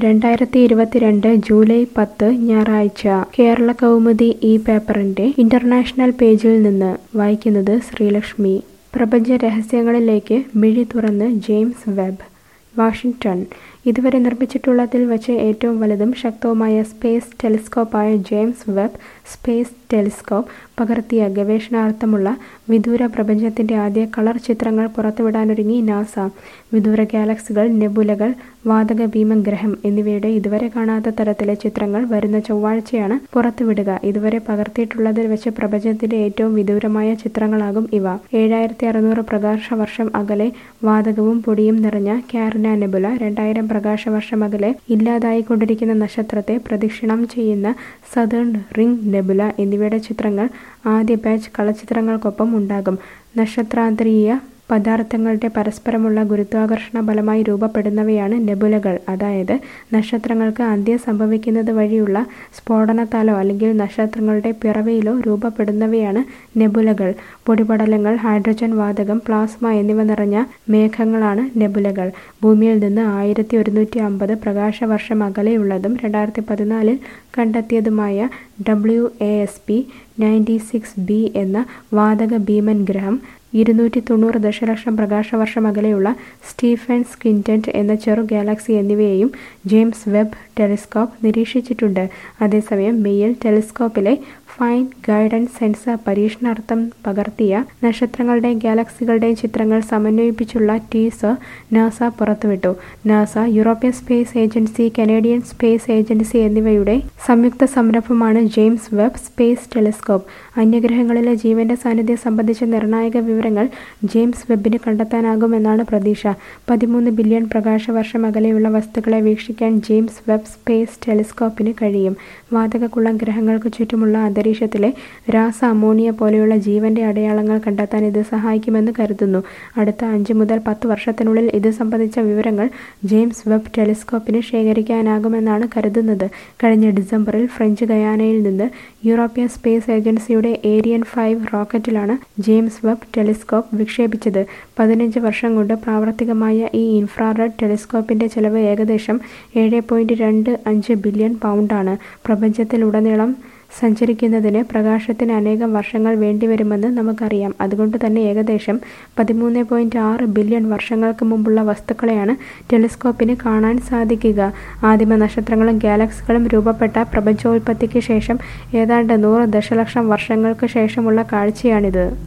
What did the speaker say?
രണ്ടായിരത്തി ഇരുപത്തിരണ്ട് ജൂലൈ പത്ത് ഞായറാഴ്ച കേരള കൗമുദി ഈ പേപ്പറിന്റെ ഇന്റർനാഷണൽ പേജിൽ നിന്ന് വായിക്കുന്നത് ശ്രീലക്ഷ്മി പ്രപഞ്ച രഹസ്യങ്ങളിലേക്ക് മിഴി തുറന്ന് ജെയിംസ് വെബ് വാഷിംഗ്ടൺ ഇതുവരെ നിർമ്മിച്ചിട്ടുള്ളതിൽ വച്ച് ഏറ്റവും വലുതും ശക്തവുമായ സ്പേസ് ടെലിസ്കോപ്പായ ജെയിംസ് വെബ് സ്പേസ് ടെലിസ്കോപ്പ് പകർത്തിയ ഗവേഷണാർത്ഥമുള്ള വിദൂര പ്രപഞ്ചത്തിന്റെ ആദ്യ കളർ ചിത്രങ്ങൾ പുറത്തുവിടാനൊരുങ്ങി നാസ വിദൂര ഗാലക്സികൾ നെബുലകൾ വാതക ഭീമഗ്രഹം എന്നിവയുടെ ഇതുവരെ കാണാത്ത തരത്തിലെ ചിത്രങ്ങൾ വരുന്ന ചൊവ്വാഴ്ചയാണ് പുറത്തുവിടുക ഇതുവരെ പകർത്തിയിട്ടുള്ളതിൽ വെച്ച് പ്രപഞ്ചത്തിന്റെ ഏറ്റവും വിദൂരമായ ചിത്രങ്ങളാകും ഇവ ഏഴായിരത്തി അറുന്നൂറ് പ്രകാശ വർഷം അകലെ വാതകവും പൊടിയും നിറഞ്ഞ കാർന നെബുല രണ്ടായിരം പ്രകാശ വർഷം അകലെ ഇല്ലാതായിക്കൊണ്ടിരിക്കുന്ന നക്ഷത്രത്തെ പ്രദക്ഷിണം ചെയ്യുന്ന സതേൺ റിംഗ് നെബുല എന്നിവയുടെ ചിത്രങ്ങൾ ആദ്യ ബാച്ച് കളച്ചിത്രങ്ങൾക്കൊപ്പം ഉണ്ടാകും നക്ഷത്രാന്തരീയ പദാർത്ഥങ്ങളുടെ പരസ്പരമുള്ള ഗുരുത്വാകർഷണ ബലമായി രൂപപ്പെടുന്നവയാണ് നെബുലകൾ അതായത് നക്ഷത്രങ്ങൾക്ക് അന്ത്യം സംഭവിക്കുന്നത് വഴിയുള്ള സ്ഫോടനത്താലോ അല്ലെങ്കിൽ നക്ഷത്രങ്ങളുടെ പിറവിയിലോ രൂപപ്പെടുന്നവയാണ് നെബുലകൾ പൊടിപടലങ്ങൾ ഹൈഡ്രജൻ വാതകം പ്ലാസ്മ എന്നിവ നിറഞ്ഞ മേഘങ്ങളാണ് നെബുലകൾ ഭൂമിയിൽ നിന്ന് ആയിരത്തി ഒരുന്നൂറ്റി അമ്പത് പ്രകാശ വർഷം അകലെയുള്ളതും രണ്ടായിരത്തി പതിനാലിൽ കണ്ടെത്തിയതുമായ W A S P ninety six B എന്ന വാതക ഭീമൻ ഗ്രഹം ഇരുന്നൂറ്റി തൊണ്ണൂറ് ദശലക്ഷം പ്രകാശവർഷം അകലെയുള്ള സ്റ്റീഫൻസ് ക്വിൻറ്റന്റ് എന്ന ചെറു ഗാലക്സി എന്നിവയെയും ജെയിംസ് വെബ് ടെലിസ്കോപ്പ് നിരീക്ഷിച്ചിട്ടുണ്ട് അതേസമയം മെയ്യിൽ ടെലിസ്കോപ്പിലെ ഫൈൻ ഗൈഡൻസ് സെൻസർ പരീക്ഷണാർത്ഥം പകർത്തിയ നക്ഷത്രങ്ങളുടെയും ഗാലക്സികളുടെയും ചിത്രങ്ങൾ സമന്വയിപ്പിച്ചുള്ള ടീസർ നാസ പുറത്തുവിട്ടു NASA European space agency Canadian space agency എന്നിവയുടെ സംയുക്ത സംരംഭമാണ് ജെയിംസ് വെബ് സ്പേസ് ടെലിസ്കോപ്പ് അന്യഗ്രഹങ്ങളിലെ ജീവന്റെ സാന്നിധ്യം സംബന്ധിച്ച നിർണായക വിവരങ്ങൾ ജെയിംസ് വെബിന് കണ്ടെത്താനാകുമെന്നാണ് പ്രതീക്ഷ പതിമൂന്ന് ബില്യൺ പ്രകാശവർഷം അകലെയുള്ള വസ്തുക്കളെ വീക്ഷിക്കാൻ ജെയിംസ് വെബ് സ്പേസ് ടെലിസ്കോപ്പിന് കഴിയും വാതകക്കുള്ളം ഗ്രഹങ്ങൾക്ക് ചുറ്റുമുള്ള അന്തരീക്ഷത്തിലെ രാസ അമോണിയ പോലെയുള്ള ജീവന്റെ അടയാളങ്ങൾ കണ്ടെത്താൻ ഇത് സഹായിക്കുമെന്ന് കരുതുന്നു അടുത്ത അഞ്ച് മുതൽ പത്ത് വർഷത്തിനുള്ളിൽ ഇത് സംബന്ധിച്ച വിവരങ്ങൾ ജെയിംസ് വെബ് ടെലിസ്കോപ്പിന് ശേഖരിക്കാനാകുമെന്നാണ് കരുതുന്നത് കഴിഞ്ഞ ഡിസംബറിൽ ഫ്രഞ്ച് ഗയാനയിൽ നിന്ന് യൂറോപ്യൻ സ്പേസ് ഏജൻസിയുടെ ഏരിയൻ ഫൈവ് റോക്കറ്റിലാണ് ജെയിംസ് വെബ് ടെലിസ്കോപ്പ് വിക്ഷേപിച്ചത് പതിനഞ്ച് വർഷം കൊണ്ട് പ്രാവർത്തികമായ ഈ ഇൻഫ്രാറെഡ് ടെലിസ്കോപ്പിന്റെ ചെലവ് ഏകദേശം ഏഴ് പോയിന്റ് രണ്ട് അഞ്ച് ബില്യൺ പൗണ്ടാണ് പ്രപഞ്ചത്തിലുടനീളം സഞ്ചരിക്കുന്നതിന് പ്രകാശത്തിന് അനേകം വർഷങ്ങൾ വേണ്ടിവരുമെന്ന് നമുക്കറിയാം അതുകൊണ്ട് തന്നെ ഏകദേശം പതിമൂന്ന് പോയിന്റ് ആറ് ബില്യൺ വർഷങ്ങൾക്ക് മുമ്പുള്ള വസ്തുക്കളെയാണ് ടെലിസ്കോപ്പിന് കാണാൻ സാധിക്കുക ആദിമ നക്ഷത്രങ്ങളും ഗാലക്സികളും രൂപപ്പെട്ട പ്രപഞ്ചോൽപത്തിക്ക് ശേഷം ഏതാണ്ട് നൂറ് ദശലക്ഷം വർഷങ്ങൾക്ക് ശേഷമുള്ള കാഴ്ചയാണിത്